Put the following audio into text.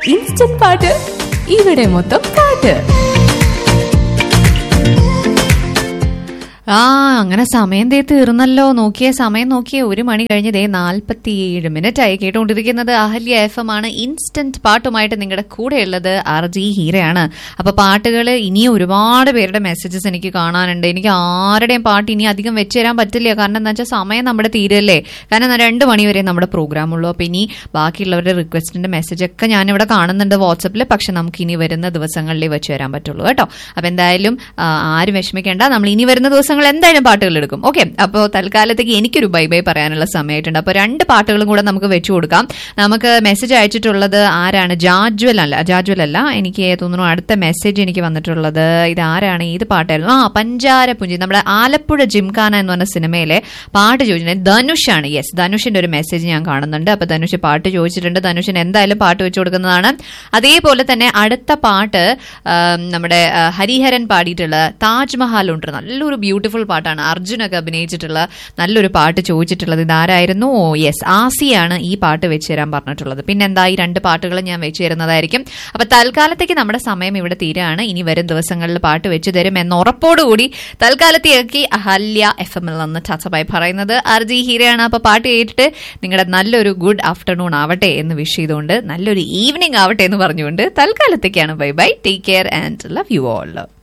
instant പാട്ട് ഇവിടെ മൊത്തം പാട്ട് ആ അങ്ങനെ സമയം ദേ തീർന്നല്ലോ നോക്കിയ സമയം നോക്കിയ ഒരു മണി കഴിഞ്ഞ് ദേ നാൽപ്പത്തിയേഴ് മിനിറ്റ് ആയി കേട്ടുകൊണ്ടിരിക്കുന്നത് അഹല്യ എഫ് എം ആണ് ഇൻസ്റ്റന്റ് പാട്ടുമായിട്ട് നിങ്ങളുടെ കൂടെയുള്ളത് ആർ ജി ഹീരയാണ് അപ്പൊ പാട്ടുകൾ ഇനിയും ഒരുപാട് പേരുടെ മെസ്സേജസ് എനിക്ക് കാണാനുണ്ട് എനിക്ക് ആരുടെയും പാട്ട് ഇനി അധികം വെച്ച് തരാൻ പറ്റില്ല കാരണം എന്താ വെച്ചാൽ സമയം നമ്മുടെ തീരല്ലേ കാരണം രണ്ട് മണി വരെ നമ്മുടെ പ്രോഗ്രാം ഉള്ളൂ അപ്പൊ ഇനി ബാക്കിയുള്ളവരുടെ റിക്വസ്റ്റിന്റെ മെസ്സേജ് ഒക്കെ ഞാനിവിടെ കാണുന്നുണ്ട് വാട്സപ്പിൽ പക്ഷെ നമുക്ക് ഇനി വരുന്ന ദിവസങ്ങളിൽ വെച്ച് തരാൻ പറ്റുള്ളൂ കേട്ടോ അപ്പൊ എന്തായാലും ആ, ആരും വിഷമിക്കേണ്ട നമ്മൾ ഇനി വരുന്ന ദിവസങ്ങൾ എന്തായാലും പാട്ടുകൾ എടുക്കും ഓക്കെ അപ്പോൾ തൽക്കാലത്തേക്ക് എനിക്കൊരു ബൈ ബൈ പറയാനുള്ള സമയമായിട്ടുണ്ട് അപ്പോൾ രണ്ട് പാട്ടുകളും കൂടെ നമുക്ക് വെച്ചു കൊടുക്കാം നമുക്ക് മെസ്സേജ് അയച്ചിട്ടുള്ളത് ആരാണ് ജാജ്വൽ അല്ല ജാജ്വൽ അല്ല എനിക്ക് തോന്നുന്നു അടുത്ത മെസ്സേജ് എനിക്ക് വന്നിട്ടുള്ളത് ഇത് ആരാണ് ഏത് പാട്ടായിരുന്നു ആ പഞ്ചാര പുഞ്ചി നമ്മുടെ ആലപ്പുഴ ജിംഖാന എന്ന് പറഞ്ഞ സിനിമയിലെ പാട്ട് ചോദിച്ചിട്ടുണ്ട് ധനുഷാണ് യെസ് ധനുഷിന്റെ ഒരു മെസ്സേജ് ഞാൻ കാണുന്നുണ്ട് അപ്പൊ ധനുഷ് പാട്ട് ചോദിച്ചിട്ടുണ്ട് ധനുഷിന് എന്തായാലും പാട്ട് വെച്ചു കൊടുക്കുന്നതാണ് അതേപോലെ തന്നെ അടുത്ത പാട്ട് ആം, നമ്മുടെ ആ, ഹരിഹരൻ പാടിയിട്ടുള്ള താജ്മഹൽ ഉണ്ട് നല്ലൊരു ബ്യൂട്ടിഫുൾ പാട്ടാണ് അർജുനൊക്കെ അഭിനയിച്ചിട്ടുള്ള നല്ലൊരു പാട്ട് ചോദിച്ചിട്ടുള്ളത് ഇതാരായിരുന്നു ഓ യെസ് ആസിയാണ് ഈ പാട്ട് വെച്ച് തരാൻ പറഞ്ഞിട്ടുള്ളത് പിന്നെന്താ ഈ രണ്ട് പാട്ടുകൾ ഞാൻ വെച്ച് തരുന്നതായിരിക്കും അപ്പൊ തൽക്കാലത്തേക്ക് നമ്മുടെ സമയം ഇവിടെ തീരാണ് ഇനി വരും ദിവസങ്ങളിൽ പാട്ട് വെച്ച് തരും എന്ന ഉറപ്പോടുകൂടി തൽക്കാലത്തേക്ക് അഹല്യ എഫ് എമ്മിൽ നിന്ന് ടച്ചബായി പറയുന്നത് അർജി ഹീരയാണ് അപ്പൊ പാട്ട് കേട്ടിട്ട് നിങ്ങളുടെ നല്ലൊരു ഗുഡ് ആഫ്റ്റർനൂൺ ആവട്ടെ എന്ന് വിഷ് ചെയ്തുകൊണ്ട് നല്ലൊരു ഈവനിങ് ആവട്ടെ എന്ന് പറഞ്ഞുകൊണ്ട് തൽക്കാലത്തേക്കാണ് bye bye take care and love you all